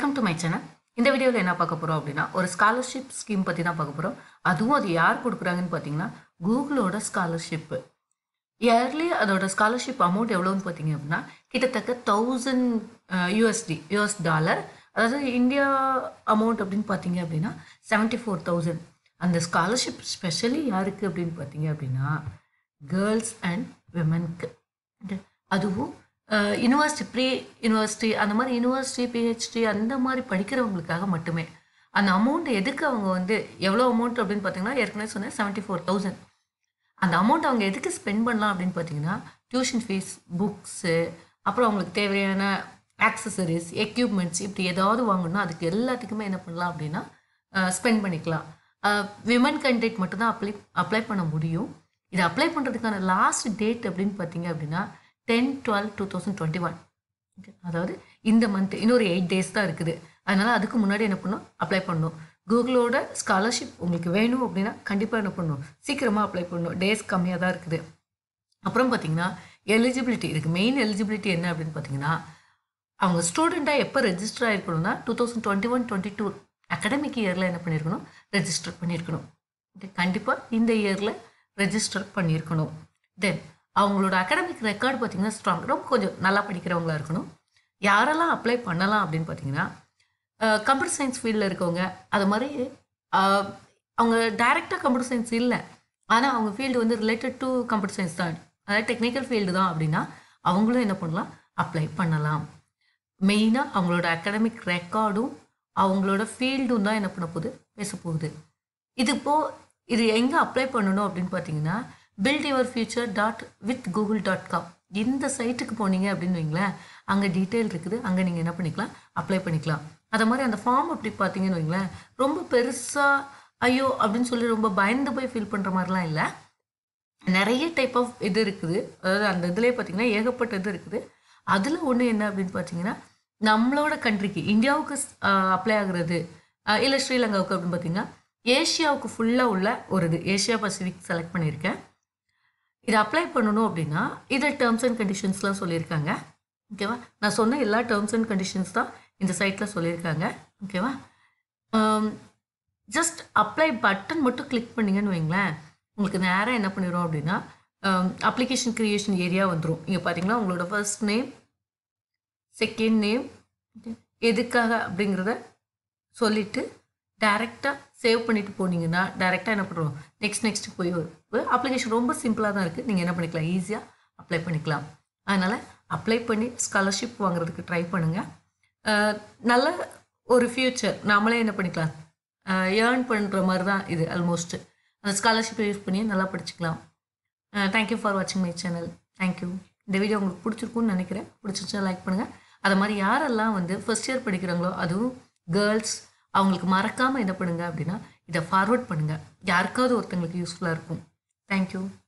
welcome to my channel இந்த வீடியோவில் என்ன பார்க்க போகிறோம் அப்படின்னா ஒரு ஸ்காலர்ஷிப் ஸ்கீம் பற்றி தான் பார்க்க போகிறோம் அதுவும் அது யார் கொடுக்குறாங்கன்னு பார்த்தீங்கன்னா கூகுளோட ஸ்காலர்ஷிப்பு இயர்லி அதோட ஸ்காலர்ஷிப் அமௌண்ட் எவ்வளோன்னு பார்த்தீங்க அப்படின்னா கிட்டத்தட்ட தௌசண்ட் யூஎஸ்டி யூஎஸ் டாலர் அதாவது இந்தியா அமௌண்ட் அப்படின்னு பார்த்தீங்க அப்படின்னா செவன்ட்டி ஃபோர் தௌசண்ட் அந்த ஸ்காலர்ஷிப் ஸ்பெஷலி யாருக்கு அப்படின்னு பார்த்தீங்க அப்படின்னா கேர்ள்ஸ் அண்ட் விமனுக்கு அதுவும் யூனிவர்சிட்டி ப்ரீ யூனிவர்சிட்டி அந்த மாதிரி யூனிவர்சிட்டி பிஹெச்டி அந்த மாதிரி படிக்கிறவங்களுக்காக மட்டுமே அந்த அமௌண்ட் எதுக்கு அவங்க வந்து எவ்வளோ அமௌண்ட் அப்படின்னு பார்த்தீங்கன்னா ஏற்கனவே சொன்னேன் செவன்ட்டி ஃபோர் தௌசண்ட் அந்த அமௌண்ட் அவங்க எதுக்கு ஸ்பெண்ட் பண்ணலாம் அப்படின்னு பார்த்தீங்கன்னா டியூஷன் ஃபீஸ் புக்ஸு அப்புறம் அவங்களுக்கு தேவையான ஆக்சசரிஸ் எக்யூப்மெண்ட்ஸ் இப்படி ஏதாவது வாங்கணும்னா அதுக்கு எல்லாத்துக்குமே என்ன பண்ணலாம் அப்படின்னா ஸ்பெண்ட் பண்ணிக்கலாம் விமன் கேண்டிடேட் மட்டும்தான் அப்ளை அப்ளை பண்ண முடியும் இதை அப்ளை பண்ணுறதுக்கான லாஸ்ட் டேட் அப்படின்னு பார்த்தீங்க அப்படின்னா ten twelve two thousand twenty one அதாவது இந்த மந்த் இன்னொரு எயிட் டேஸ் தான் இருக்குது அதனால் அதுக்கு முன்னாடி என்ன பண்ணணும் அப்ளை பண்ணணும் கூகுளோட ஸ்காலர்ஷிப் உங்களுக்கு வேணும் அப்படின்னா கண்டிப்பாக என்ன பண்ணணும் சீக்கிரமாக அப்ளை பண்ணணும் டேஸ் கம்மியாக தான் இருக்குது அப்புறம் பார்த்தீங்கன்னா எலிஜிபிலிட்டி இதுக்கு மெயின் எலிஜிபிலிட்டி என்ன அப்படின்னு பார்த்தீங்கன்னா அவங்க ஸ்டூடெண்ட்டாக எப்போ ரெஜிஸ்டர் ஆகிருக்கணும்னா two thousand twenty one twenty two academic இயரில் என்ன பண்ணியிருக்கணும் ரெஜிஸ்டர் பண்ணியிருக்கணும் ஓகே கண்டிப்பாக இந்த இயரில் ரெஜிஸ்டர் பண்ணியிருக்கணும் தென் அவங்களோட அகடமிக் ரெக்கார்டு பார்த்தீங்கன்னா ஸ்ட்ராங் ரொம்ப கொஞ்சம் நல்லா படிக்கிறவங்களா இருக்கணும் யாரெல்லாம் அப்ளை பண்ணலாம் அப்படின்னு பார்த்தீங்கன்னா கம்ப்யூட்டர் சயின்ஸ் ஃபீல்டில் இருக்கவங்க அது மாதிரி அவங்க டைரெக்டாக கம்ப்யூட்டர் சயின்ஸ் இல்லை ஆனால் அவங்க ஃபீல்டு வந்து ரிலேட்டட் டு கம்ப்யூட்டர் சயின்ஸ் தான் அதாவது டெக்னிக்கல் ஃபீல்டு தான் அப்படின்னா அவங்களும் என்ன பண்ணலாம் அப்ளை பண்ணலாம் மெயினாக அவங்களோட அகடமிக் ரெக்கார்டும் அவங்களோட ஃபீல்டும் தான் என்ன பண்ண போகுது பேச போகுது இது போ இது எங்கே அப்ளை பண்ணணும் அப்படின்னு பார்த்தீங்கன்னா build your future dot with Google dot com இந்த சைட்டுக்கு போனீங்க அப்படின்னு வைங்களேன் அங்கே டீட்டெயில் இருக்குது அங்கே நீங்கள் என்ன பண்ணிக்கலாம் அப்ளை பண்ணிக்கலாம் அதை மாதிரி அந்த ஃபார்ம் அப்படி பார்த்தீங்கன்னு வைங்களேன் ரொம்ப பெருசாக ஐயோ அப்படின்னு சொல்லி ரொம்ப பயந்து போய் ஃபீல் பண்ணுற மாதிரிலாம் இல்லை நிறைய டைப் ஆஃப் இது இருக்குது அதாவது அந்த இதுலேயே பார்த்தீங்கன்னா ஏகப்பட்ட இது இருக்குது அதில் ஒன்று என்ன அப்படின்னு பார்த்தீங்கன்னா நம்மளோட கண்ட்ரிக்கு இந்தியாவுக்கு அப்ளை ஆகுறது இல்லை ஸ்ரீலங்காவுக்கு அப்படின்னு பார்த்தீங்கன்னா ஏஷியாவுக்கு ஃபுல்லாக உள்ள ஒரு இது ஏஷியா பசிபிக் செலக்ட் பண்ணியிருக்கேன் இதை அப்ளை பண்ணணும் அப்படின்னா இதில் டேர்ம்ஸ் அண்ட் கண்டிஷன்ஸ்லாம் சொல்லியிருக்காங்க ஓகேவா நான் சொன்ன எல்லா டேர்ம்ஸ் அண்ட் கண்டிஷன்ஸ் தான் இந்த சைட்டில் சொல்லியிருக்காங்க ஓகேவா ஜஸ்ட் அப்ளை பட்டன் மட்டும் கிளிக் பண்ணிங்கன்னு வைங்களேன் உங்களுக்கு நேராக என்ன பண்ணிடும் அப்படின்னா அப்ளிகேஷன் க்ரியேஷன் ஏரியா வந்துடும் இங்கே பார்த்தீங்கன்னா உங்களோட ஃபர்ஸ்ட் நேம் செகண்ட் நேம் எதுக்காக அப்படிங்கிறத சொல்லிவிட்டு டேரெக்டாக சேவ் பண்ணிட்டு போனீங்கன்னா டேரெக்டாக என்ன பண்ணுறோம் நெக்ஸ்ட் நெக்ஸ்ட் போய் அப்ளிகேஷன் ரொம்ப சிம்பிளாக தான் இருக்குது நீங்கள் என்ன பண்ணிக்கலாம் ஈஸியாக அப்ளை பண்ணிக்கலாம் அதனால் அப்ளை பண்ணி ஸ்காலர்ஷிப் வாங்குறதுக்கு ட்ரை பண்ணுங்கள் நல்ல ஒரு ஃப்யூச்சர் நாமளே என்ன பண்ணிக்கலாம் ஏர்ன் பண்ணுற மாதிரி தான் இது ஆல்மோஸ்ட் அந்த ஸ்காலர்ஷிப்பை யூஸ் பண்ணி நல்லா படிச்சுக்கலாம் தேங்க்யூ ஃபார் வாட்சிங் மை சேனல் தேங்க்யூ இந்த வீடியோ உங்களுக்கு பிடிச்சிருக்குன்னு நினைக்கிறேன் பிடிச்சிருச்சா லைக் பண்ணுங்கள் அது மாதிரி யாரெல்லாம் வந்து ஃபஸ்ட் இயர் படிக்கிறாங்களோ அதுவும் கேர்ள்ஸ் அவங்களுக்கு மறக்காமல் என்ன பண்ணுங்க அப்படின்னா இதை ஃபார்வர்ட் பண்ணுங்கள் யாருக்காவது ஒருத்தங்களுக்கு யூஸ்ஃபுல்லாக இருக்கும் தேங்க்யூ